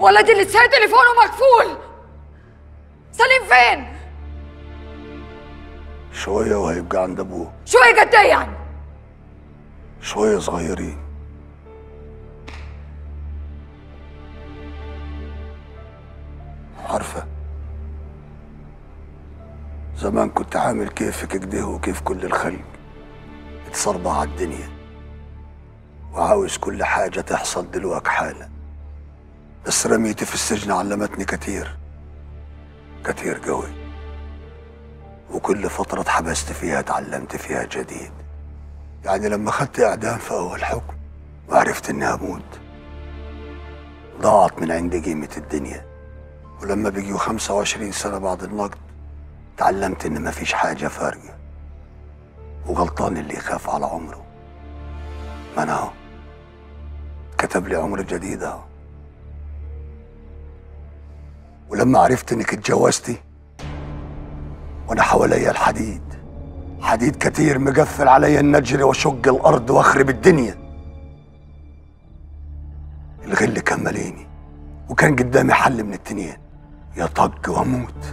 ولدي اللي لسه تليفونه مقفول سليم فين؟ شوية وهيبقى عند أبوه شوية قد ايه يعني؟ شوية صغيرين عارفة زمان كنت عامل كيفك كده وكيف كل الخلق اتصربع على الدنيا وعاوز كل حاجة تحصل دلوقتي حالا بس رميتي في السجن علمتني كتير كتير قوي وكل فترة اتحبست فيها اتعلمت فيها جديد يعني لما خدت إعدام في أول حكم وعرفت إني هموت ضاعت من عندي قيمة الدنيا ولما بقيوا 25 سنة بعد النقد تعلمت إن مفيش حاجة فارقة وغلطان اللي يخاف على عمره ما أنا أهو كتب لي عمر جديد أهو ولما عرفت إنك اتجوزتي وأنا حواليا الحديد حديد كتير مقفل عليا ان اجري واشق الارض واخرب الدنيا الغل كان ماليني وكان قدامي حل من التنين يا طق واموت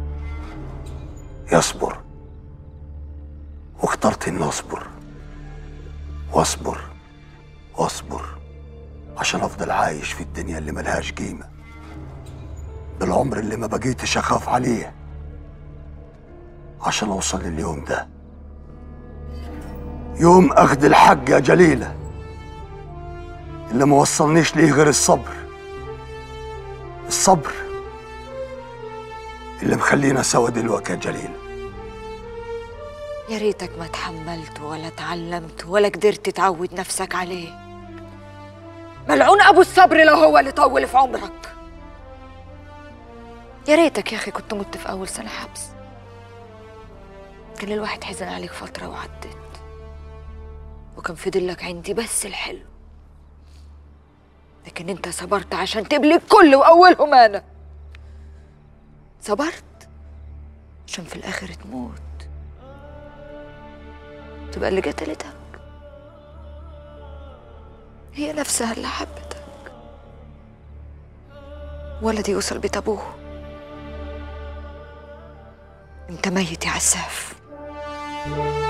يصبر واخترت اني اصبر واصبر واصبر عشان افضل عايش في الدنيا اللي ملهاش قيمه بالعمر اللي ما بقيتش اخاف عليه عشان اوصل لليوم ده يوم اخذ الحق يا جليله اللي ما وصلنيش ليه غير الصبر الصبر اللي مخلينا سوا دلوقتي يا جليله يا ريتك ما تحملت ولا تعلمت ولا قدرت تعود نفسك عليه ملعون ابو الصبر لو هو اللي طول في عمرك يا ريتك يا اخي كنت مت في اول سنه حبس كان الواحد حزن عليك فتره وعدت وكان فضل لك عندي بس الحلو لكن انت صبرت عشان تبلي الكل واولهم انا صبرت عشان في الاخر تموت تبقى اللي قتلتك هي نفسها اللي حبتك ولدي يوصل بيت ابوه انت ميت يا عساف